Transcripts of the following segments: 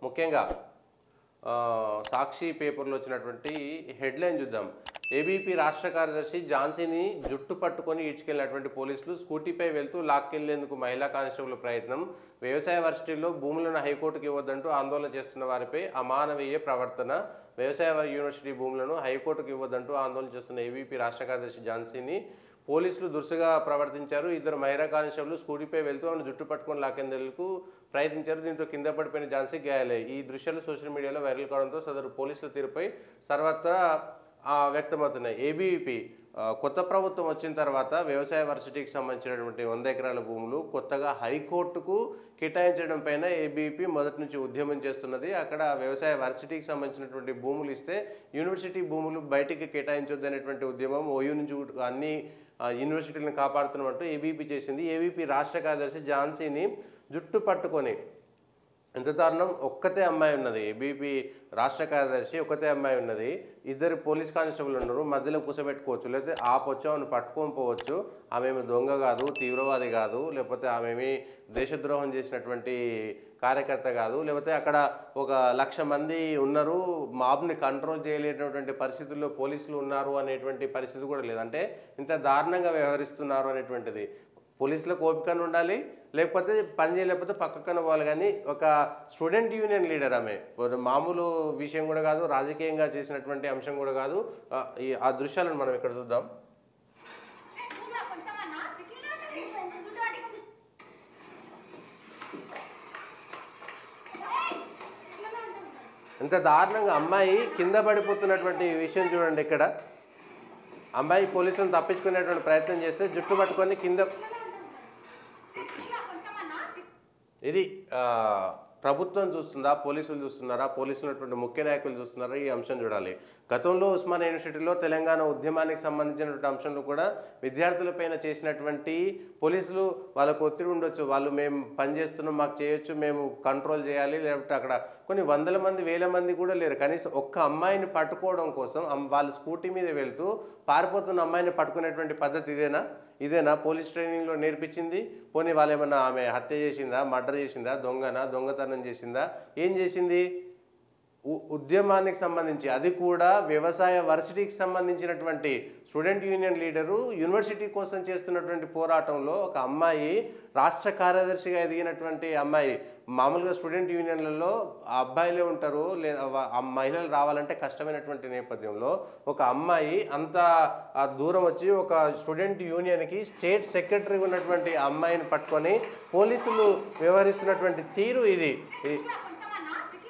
ముఖ్యంగా ఆ, సాక్షి పేపర్లో వచ్చినటువంటి హెడ్లైన్ చూద్దాం ఏబీపీ రాష్ట్ర కార్యదర్శి ఝాన్సీని జుట్టు పట్టుకొని ఈడ్చుకెళ్లినటువంటి పోలీసులు స్కూటీపై వెళ్తూ లాక్కెళ్లేందుకు మహిళా కానిస్టేబుల్ ప్రయత్నం వ్యవసాయ వర్సిటీలో భూములను హైకోర్టుకు ఇవ్వద్దంటూ ఆందోళన చేస్తున్న వారిపై అమానవీయ ప్రవర్తన వ్యవసాయ యూనివర్సిటీ భూములను హైకోర్టుకు ఇవ్వద్దంటూ ఆందోళన చేస్తున్న ఏబీపీ రాష్ట్ర కార్యదర్శి ఝాన్సీని పోలీసులు దురుసుగా ప్రవర్తించారు ఇద్దరు మహిళా కానిస్టేబుల్ స్కూటీపై వెళ్తూ ఆమెను జుట్టు పట్టుకొని లాక్కేందుకు ప్రయత్నించారు దీంతో కింద పడిపోయిన ఝాన్సీ గాయాలయ్యాయి ఈ దృశ్యాలు సోషల్ మీడియాలో వైరల్ కావడంతో సదరు పోలీసుల తీరుపై సర్వత్రా ఆ, వ్యక్తమవుతున్నాయి ఏబీవీపీ కొత్త ప్రభుత్వం వచ్చిన తర్వాత వ్యవసాయ వర్సిటీకి సంబంధించినటువంటి వంద ఎకరాల భూములు కొత్తగా హైకోర్టుకు కేటాయించడం పైన ఏబీవీపీ మొదటి నుంచి ఉద్యమం చేస్తున్నది అక్కడ వ్యవసాయ వర్సిటీకి సంబంధించినటువంటి భూములు ఇస్తే యూనివర్సిటీ భూములు బయటికి కేటాయించొద్దు అనేటువంటి ఉద్యమం ఓయూ నుంచి కూడా అన్ని ఆ, యూనివర్సిటీలను కాపాడుతున్నట్టు ఏబీపీ చేసింది ఏబీపీ రాష్ట్ర కార్యదర్శి ఝాన్సీని జుట్టు పట్టుకొని ఎంత దారుణం ఒక్కతే అమ్మాయి ఉన్నది ఏబీపీ రాష్ట్ర కార్యదర్శి ఒక్కతే అమ్మాయి ఉన్నది ఇద్దరు పోలీస్ కానిస్టేబుల్ ఉన్నారు మధ్యలో కూర్చోబెట్టుకోవచ్చు లేకపోతే ఆపొచ్చు ఆమెను పట్టుకొని పోవచ్చు ఆమె ఏమి దొంగ కాదు తీవ్రవాది కాదు లేకపోతే ఆమె ఏమి దేశద్రోహం చేసినటువంటి కార్యకర్త కాదు లేకపోతే అక్కడ ఒక లక్ష మంది ఉన్నారు మాబ్ని కంట్రోల్ చేయలేనటువంటి పరిస్థితుల్లో పోలీసులు ఉన్నారు అనేటువంటి పరిస్థితి కూడా లేదు అంటే ఇంత దారుణంగా వ్యవహరిస్తున్నారు అనేటువంటిది పోలీసులకు ఓపికను ఉండాలి లేకపోతే పని చేయలేకపోతే పక్కన పోవాలి కానీ ఒక స్టూడెంట్ యూనియన్ లీడర్ ఆమె ఒక మామూలు విషయం కూడా కాదు రాజకీయంగా చేసినటువంటి అంశం కూడా కాదు ఆ, ఈ ఆ దృశ్యాలను మనం ఇక్కడ చూద్దాం నువ్వు కొంచెమన్నా చూడడానికి ఎంత దారుణంగా అమ్మాయి కింద పడిపోతున్నటువంటి విషయం చూడండి ఇక్కడ అమ్మాయి పోలీసులను తప్పించుకునేటువంటి ప్రయత్నం చేస్తే జుట్టు పట్టుకొని కింద కొంచెమన్నా ఇది ఆ, ప్రభుత్వం చూస్తుందా పోలీసులు చూస్తున్నారా పోలీసులు ఉన్నటువంటి ముఖ్య నాయకులు చూస్తున్నారా ఈ అంశం చూడాలి గతంలో ఉస్మాన్ యూనివర్సిటీలో తెలంగాణ ఉద్యమానికి సంబంధించినటువంటి అంశంలో కూడా విద్యార్థులపైన చేసినటువంటి పోలీసులు వాళ్ళకు ఒత్తిడి ఉండొచ్చు వాళ్ళు మేము పని చేస్తున్నాం మాకు చేయొచ్చు మేము కంట్రోల్ చేయాలి లేకపోతే అక్కడ కొన్ని వందల మంది వేల మంది కూడా లేరు కనీసం ఒక్క అమ్మాయిని పట్టుకోవడం కోసం అమ్- వాళ్ళు స్కూటీ మీద వెళ్తూ పారిపోతున్న అమ్మాయిని పట్టుకునేటువంటి పద్ధతి ఇదేనా ఇదేనా పోలీస్ ట్రైనింగ్లో నేర్పించింది పోనీ వాళ్ళు ఏమన్నా ఆమె హత్య చేసిందా మర్డర్ చేసిందా దొంగనా దొంగతనం చేసిందా ఏం చేసింది ఉ- ఉద్యమానికి సంబంధించి అది కూడా వ్యవసాయ వర్సిటీకి సంబంధించినటువంటి స్టూడెంట్ యూనియన్ లీడరు యూనివర్సిటీ కోసం చేస్తున్నటువంటి పోరాటంలో ఒక అమ్మాయి రాష్ట్ర కార్యదర్శిగా ఎదిగినటువంటి అమ్మాయి మామూలుగా స్టూడెంట్ యూనియన్లలో ఆ అబ్బాయిలే ఉంటారు లేదా వా- ఆ మహిళలు రావాలంటే కష్టమైనటువంటి నేపథ్యంలో ఒక అమ్మాయి అంత ఆ దూరం వచ్చి ఒక స్టూడెంట్ యూనియన్కి స్టేట్ సెక్రటరీ ఉన్నటువంటి అమ్మాయిని పట్టుకొని పోలీసులు వ్యవహరిస్తున్నటువంటి తీరు ఇది ఇది కొంచెమన్నా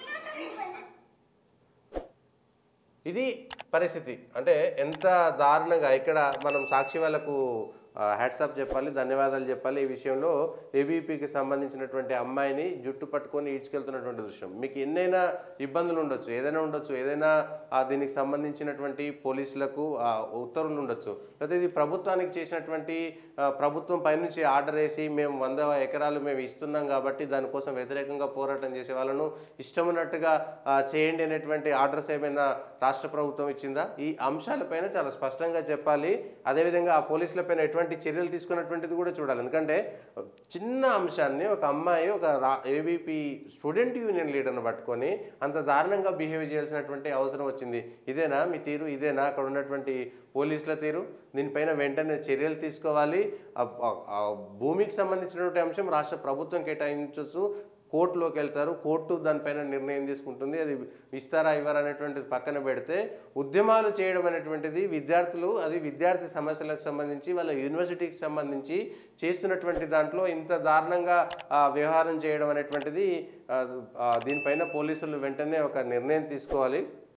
ఇది పరిస్థితి అంటే ఎంత దారుణంగా ఇక్కడ మనం సాక్షి వాళ్ళకు హ్యాట్సాప్ చెప్పాలి ధన్యవాదాలు చెప్పాలి ఈ విషయంలో ఏబీపీకి సంబంధించినటువంటి అమ్మాయిని జుట్టు పట్టుకొని ఈడ్చుకెళ్తున్నటువంటి దృశ్యం మీకు ఎన్నైనా ఇబ్బందులు ఉండొచ్చు ఏదైనా ఉండొచ్చు ఏదైనా ఆ, దీనికి సంబంధించినటువంటి పోలీసులకు ఆ, ఉత్తర్వులు ఉండొచ్చు లేకపోతే ఇది ప్రభుత్వానికి చేసినటువంటి ఆ, ప్రభుత్వం పైనుంచి ఆర్డర్ వేసి మేము వంద ఎకరాలు మేము ఇస్తున్నాం కాబట్టి దానికోసం వ్యతిరేకంగా పోరాటం చేసే వాళ్ళను ఇష్టం ఉన్నట్టుగా ఆ, చేయండి అనేటువంటి ఆర్డర్స్ ఏమైనా రాష్ట్ర ప్రభుత్వం ఇచ్చిందా ఈ అంశాలపైన చాలా స్పష్టంగా చెప్పాలి అదేవిధంగా ఆ పోలీసులపైన ఎటువంటి చర్యలు తీసుకున్నటువంటిది కూడా చూడాలి ఎందుకంటే చిన్న అంశాన్ని ఒక అమ్మాయి ఒక రా ఏబీపీ స్టూడెంట్ యూనియన్ లీడర్ని పట్టుకొని అంత దారుణంగా బిహేవ్ చేయాల్సినటువంటి అవసరం వచ్చింది ఇదేనా మీ తీరు ఇదేనా అక్కడ ఉన్నటువంటి పోలీసుల తీరు దీనిపైన వెంటనే చర్యలు తీసుకోవాలి ఆ- ఆ- ఆ భూమికి సంబంధించినటువంటి అంశం రాష్ట్ర ప్రభుత్వం కేటాయించవచ్చు కోర్టులోకి వెళ్తారు కోర్టు దానిపైన నిర్ణయం తీసుకుంటుంది అది ఇస్తారా ఇవ్వరా అనేటువంటిది పక్కన పెడితే ఉద్యమాలు చేయడం అనేటువంటిది విద్యార్థులు అది విద్యార్థి సమస్యలకు సంబంధించి వాళ్ళ యూనివర్సిటీకి సంబంధించి చేస్తున్నటువంటి దాంట్లో ఇంత దారుణంగా ఆ, వ్యవహారం చేయడం అనేటువంటిది ఆ, ఆ, దీనిపైన పోలీసులు వెంటనే ఒక నిర్ణయం తీసుకోవాలి